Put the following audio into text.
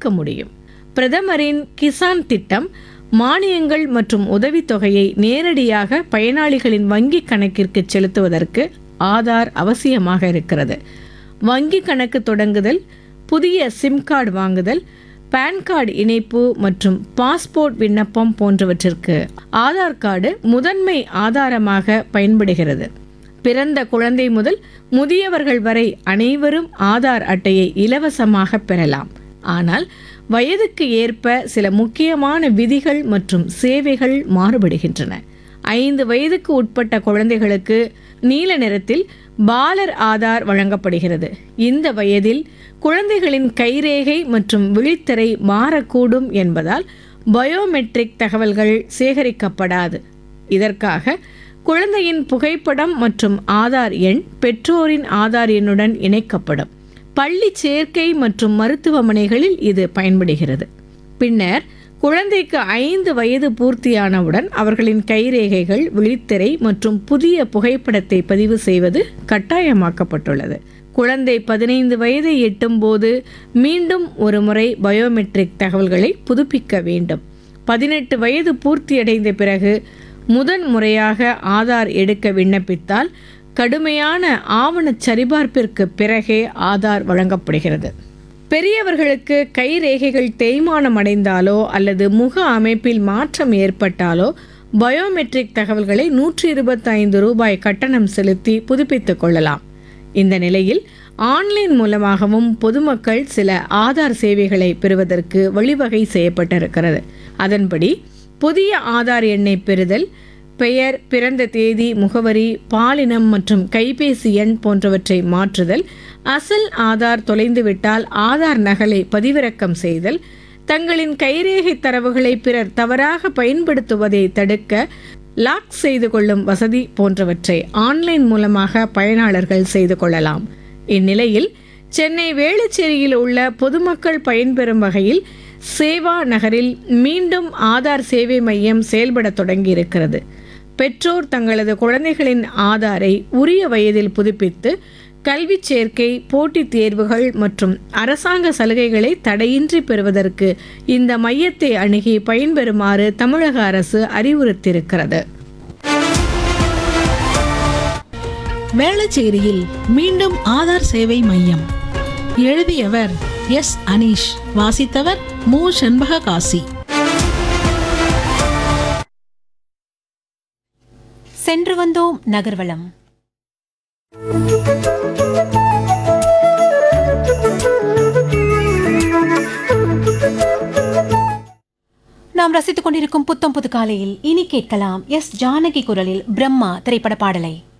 தவிர்க்க முடியும் பிரதமரின் கிசான் திட்டம் மானியங்கள் மற்றும் உதவித்தொகையை நேரடியாக பயனாளிகளின் வங்கி கணக்கிற்கு செலுத்துவதற்கு ஆதார் அவசியமாக இருக்கிறது வங்கி கணக்கு தொடங்குதல் புதிய சிம் கார்டு வாங்குதல் பான் கார்டு இணைப்பு மற்றும் பாஸ்போர்ட் விண்ணப்பம் போன்றவற்றிற்கு ஆதார் கார்டு முதன்மை ஆதாரமாக பயன்படுகிறது பிறந்த குழந்தை முதல் முதியவர்கள் வரை அனைவரும் ஆதார் அட்டையை இலவசமாக பெறலாம் ஆனால் வயதுக்கு ஏற்ப சில முக்கியமான விதிகள் மற்றும் சேவைகள் மாறுபடுகின்றன ஐந்து வயதுக்கு உட்பட்ட குழந்தைகளுக்கு நீல நிறத்தில் பாலர் ஆதார் வழங்கப்படுகிறது இந்த வயதில் குழந்தைகளின் கைரேகை மற்றும் விழித்திரை மாறக்கூடும் என்பதால் பயோமெட்ரிக் தகவல்கள் சேகரிக்கப்படாது இதற்காக குழந்தையின் புகைப்படம் மற்றும் ஆதார் எண் பெற்றோரின் ஆதார் எண்ணுடன் இணைக்கப்படும் பள்ளி சேர்க்கை மற்றும் மருத்துவமனைகளில் இது பயன்படுகிறது பின்னர் குழந்தைக்கு ஐந்து வயது பூர்த்தியானவுடன் அவர்களின் கைரேகைகள் விழித்திரை மற்றும் புதிய புகைப்படத்தை பதிவு செய்வது கட்டாயமாக்கப்பட்டுள்ளது குழந்தை பதினைந்து வயதை எட்டும்போது மீண்டும் ஒரு முறை பயோமெட்ரிக் தகவல்களை புதுப்பிக்க வேண்டும் பதினெட்டு வயது பூர்த்தியடைந்த பிறகு முதன் முறையாக ஆதார் எடுக்க விண்ணப்பித்தால் கடுமையான ஆவணச் சரிபார்ப்பிற்கு பிறகே ஆதார் வழங்கப்படுகிறது பெரியவர்களுக்கு கைரேகைகள் தேய்மானம் அடைந்தாலோ அல்லது முக அமைப்பில் மாற்றம் ஏற்பட்டாலோ பயோமெட்ரிக் தகவல்களை நூற்றி இருபத்தைந்து ரூபாய் கட்டணம் செலுத்தி புதுப்பித்துக் கொள்ளலாம் இந்த நிலையில் ஆன்லைன் மூலமாகவும் பொதுமக்கள் சில ஆதார் சேவைகளை பெறுவதற்கு வழிவகை செய்யப்பட்டிருக்கிறது அதன்படி புதிய ஆதார் எண்ணை பெறுதல் பெயர் பிறந்த தேதி முகவரி பாலினம் மற்றும் கைபேசி எண் போன்றவற்றை மாற்றுதல் அசல் ஆதார் தொலைந்துவிட்டால் ஆதார் நகலை பதிவிறக்கம் செய்தல் தங்களின் கைரேகை தரவுகளை பிறர் தவறாக பயன்படுத்துவதை தடுக்க லாக் செய்து கொள்ளும் வசதி போன்றவற்றை ஆன்லைன் மூலமாக பயனாளர்கள் செய்து கொள்ளலாம் இந்நிலையில் சென்னை வேளச்சேரியில் உள்ள பொதுமக்கள் பயன்பெறும் வகையில் சேவா நகரில் மீண்டும் ஆதார் சேவை மையம் செயல்பட தொடங்கியிருக்கிறது பெற்றோர் தங்களது குழந்தைகளின் ஆதாரை உரிய வயதில் புதுப்பித்து கல்வி சேர்க்கை போட்டித் தேர்வுகள் மற்றும் அரசாங்க சலுகைகளை தடையின்றி பெறுவதற்கு இந்த மையத்தை அணுகி பயன்பெறுமாறு தமிழக அரசு அறிவுறுத்தியிருக்கிறது வேளச்சேரியில் மீண்டும் ஆதார் சேவை மையம் எழுதியவர் எஸ் அனீஷ் வாசித்தவர் மு செண்பக காசி சென்று வந்தோம் நகர்வலம் நாம் ரசித்துக் கொண்டிருக்கும் புத்தம் புது காலையில் இனி கேட்கலாம் எஸ் ஜானகி குரலில் பிரம்மா திரைப்பட பாடலை